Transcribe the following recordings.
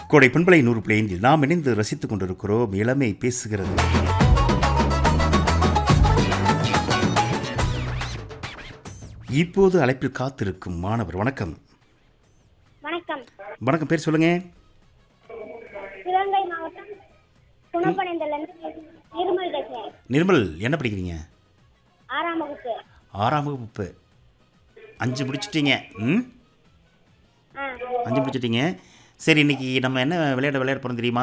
கோடை பண்பலை நூறு பிளேனில் நாம் இணைந்து ரசித்துக் கொண்டிருக்கிறோம் இளமை பேசுகிறது இப்போது அழைப்பில் காத்திருக்கும் மாணவர் வணக்கம் வணக்கம் வணக்கம் பேர் சொல்லுங்க சிவகங்கை மாவட்டம் குணப்படைந்தலேருந்து நிர்மல் பேசுகிறேன் நிர்மல் என்ன படிக்கிறீங்க ஆறாம் வகுப்பு ஆறாம் வகுப்பு அஞ்சு முடிச்சிட்டீங்க ம் ஆ அஞ்சு முடிச்சிட்டீங்க சரி இன்னைக்கு நம்ம என்ன விளையாட விளையாட போகிறோம் தெரியுமா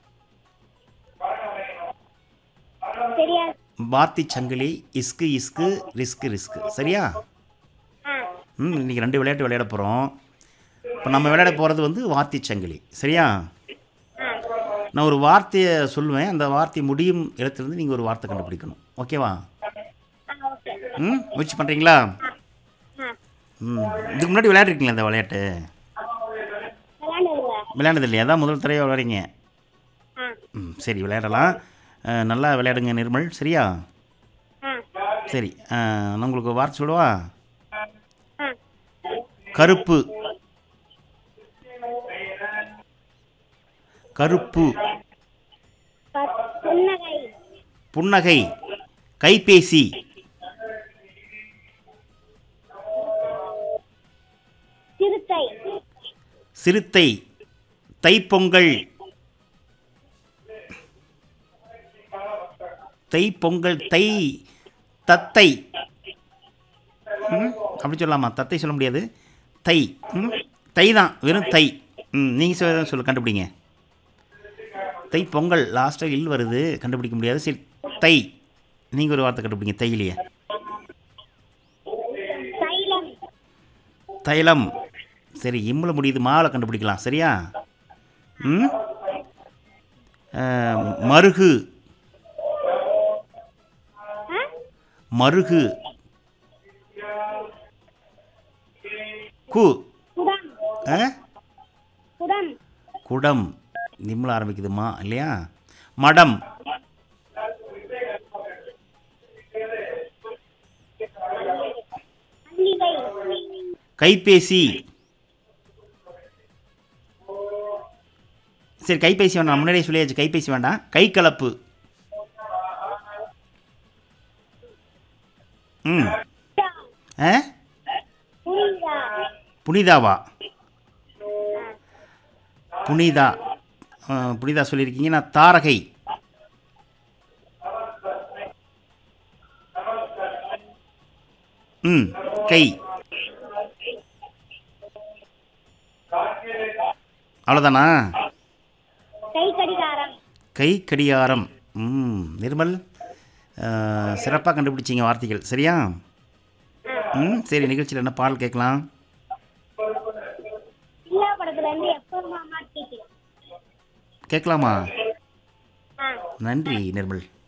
தெரியாது வார்த்தை சங்கிலி இஸ்கு இஸ்கு ரிஸ்கு ரிஸ்கு சரியா ஆ ம் இன்றைக்கி ரெண்டு விளையாட்டு விளையாட போகிறோம் இப்போ நம்ம விளையாட போகிறது வந்து வார்த்தை சங்கிலி சரியா ஆ நான் ஒரு வார்த்தையை சொல்லுவேன் அந்த வார்த்தை முடியும் இடத்துலேருந்து நீங்கள் ஒரு வார்த்தை கண்டுபிடிக்கணும் ஓகேவா ஆ ஓகே ம் முயற்சி பண்ணுறீங்களா ஆ ம் இதுக்கு முன்னாடி விளையாடிருக்கீங்களா இந்த விளையாட்டு விளையாண்டுருங்க விளையாண்டது இல்லையா அதான் முதல் தடவை விளையாடுறீங்க ஆ ம் சரி விளையாடலாம் அஹ், நல்லா விளையாடுங்க நிர்மல் சரியா ஆ சரி அஹ், நான் உங்களுக்கு ஒரு வார்த்தை சொல்லவா ஆ கருப்பு கருப்பு ப- புன்னகை புன்னகை கைபேசி சிறுத்தை சிறுத்தை தைப்பொங்கல் தைப்பொங்கல் தை தத்தை ம் அப்படி சொல்லலாமா தத்தை சொல்ல முடியாது தை ம் தை தான் வெறும் தை ம் நீங்கள் சொல்ல கண்டுபிடிங்க தை பொங்கல் லாஸ்ட்டாக இல் வருது கண்டுபிடிக்க முடியாது சரி தை நீங்கள் ஒரு வார்த்தை கண்டுபிடிங்க தையிலேயே தைலம் தைலம் சரி இம்மில் முடியுது மாவில் கண்டுபிடிக்கலாம் சரியா ம் அஹ், மருகு ஆ மருகு கு குடம் ஆ? குடம் குடம் நிம்மில் ஆரம்பிக்குதுமா இல்லையா மடம் மல்லிகை கைபேசி சரி கைபேசி வேண்டாம் நான் முன்னாடியே சொல்லியாச்சு கைபேசி வேண்டாம் கை கலப்பு ம் ஆ புனிதா புனிதாவா புனிதா ஆ, புனிதா சொல்லியிருக்கீங்க நான் தாரகை ம் கை அவ்வளோதானா கை கடிகாரம் கை கடிகாரம் ம் நிர்மல் சிறப்பாக கண்டுபிடிச்சிங்க வார்த்தைகள் சரியா ம் சரி நிகழ்ச்சியில் என்ன பாடல் கேட்கலாம் சில்லா படத்துல இருந்து எப்போ மாமா கேட்கிறேன் கேட்கலாமா ஆ நன்றி நிர்மல்